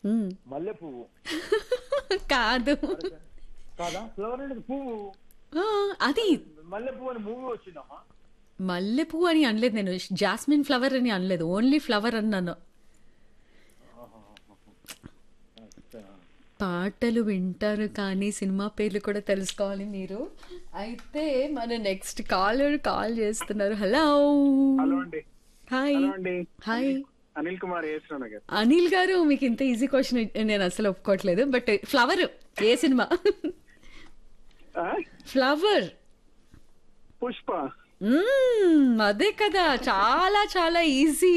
మ్మ్. మల్లె పువ్వు కాదు కాదా ఫ్లవర్ అనేది పువ్వు ఆ, అది మల్లె పువ్వు అని మూవీ వచ్చిందమ్మా మల్లె పువ్వు అని అనలేదు నేను జాస్మిన్ ఫ్లవర్ అని అనలేదు ఓన్లీ ఫ్లవర్ అన్నాను పాటలు వింటారు కానీ సినిమా పేర్లు కూడా తెలుసుకోవాలి మీరు అయితే మన నెక్స్ట్ కాలర్ కాల్ చేస్తున్నారు హలో హలో అండి హాయ్ హలో అండి హాయ్ అనిల్ కుమార్ ఏసిన నగర్ అనిల్ గారు మీకు ఇంత ఈజీ క్వశ్చన్ నేను అసలు ఒప్పుకోవట్లేదు బట్ ఫ్లవర్ ఏ సినిమా ఆ? ఫ్లవర్ పుష్ప మ్మ్, అదే కదా చాలా చాలా ఈజీ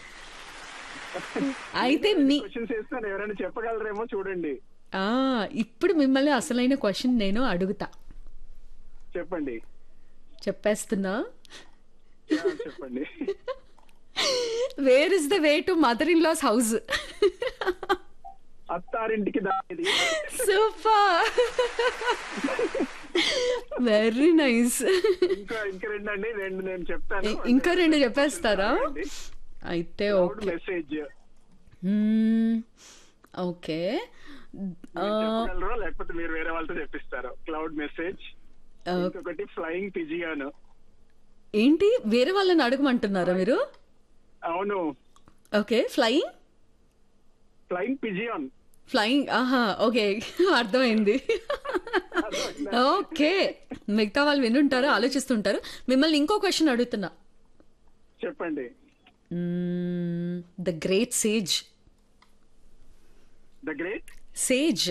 అయితే మీ క్వశ్చన్స్ వేస్తాను ఎవరైనా చెప్పగలరేమో చూడండి ఆ, ఇప్పుడు మిమ్మల్ని అసలైన క్వశ్చన్ నేను అడుగుతా చెప్పండి చెప్పేస్తున్నా ఆ, చెప్పండి where is the way to mother in law's house అత్తారింటికి దానిది సూపర్ వెరీ నైస్ ఇంకా ఇంకా రెండు అండి రెండు నేను చెప్తాను ఇంకా రెండు చెప్పేస్తారా అయితే క్లౌడ్ ఓకే మెసేజ్ ఓకే చెప్పగలరా లేకపోతే మీరు వేరే వాళ్ళతో చెప్పిస్తారు క్లౌడ్ మెసేజ్ ఇంకొకటి ఫ్లయింగ్ పిజియాను ఏంటి వేరే వాళ్ళని అడగమంటున్నారా మీరు అవును okay flying flying pigeon flying ఆహా ఓకే అర్థమైంది ఓకే మిగతా వాళ్ళు వినుంటారు ఆలోచిస్తుంటారు మిమ్మల్ని ఇంకో క్వశ్చన్ అడుగుతున్నా చెప్పండి the great sage the great sage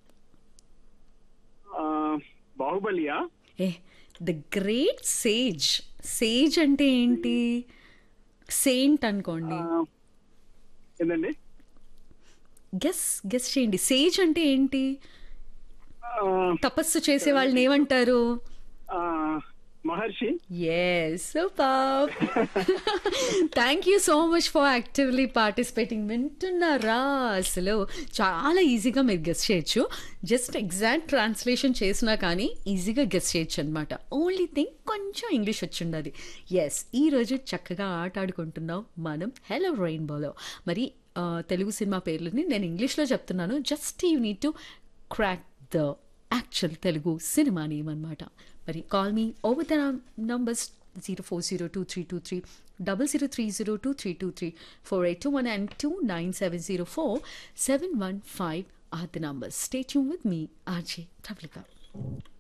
బాహుబలియా ఏ ద గ్రేట్ సేజ్ సేజ్ అంటే ఏంటి సెయింట్ అనుకోండి ఆ, ఏందండి గెస్ గెస్ చేయండి సేజ్ అంటే ఏంటి ఆ, తపస్సు చేసే వాళ్ళని ఏమంటారు ఆ, Maharshi yes super thank you so much for actively participating వింటున్నారా అసలు చాలా ఈజీగా మీరు గెస్ చేయొచ్చు జస్ట్ ఎగ్జాక్ట్ ట్రాన్స్లేషన్ చేసినా కానీ ఈజీగా గెస్ చేయొచ్చు అనమాట ఓన్లీ థింగ్ కొంచెం ఇంగ్లీష్ వచ్చి ఉండాలి ఎస్ ఈరోజు చక్కగా ఆట ఆడుకుంటున్నాం మనం హెలో రెయిన్బోలో మరి ఆ, తెలుగు సినిమా పేర్లని నేను ఇంగ్లీష్లో చెప్తున్నాను just you need to crack the actual Telugu cinema name అనమాట మరి call me over the numbers zero four zero two three two three double zero three zero two three two three four eight two one and two nine seven zero four seven one five or the numbers stay tune with me RJ Prabalika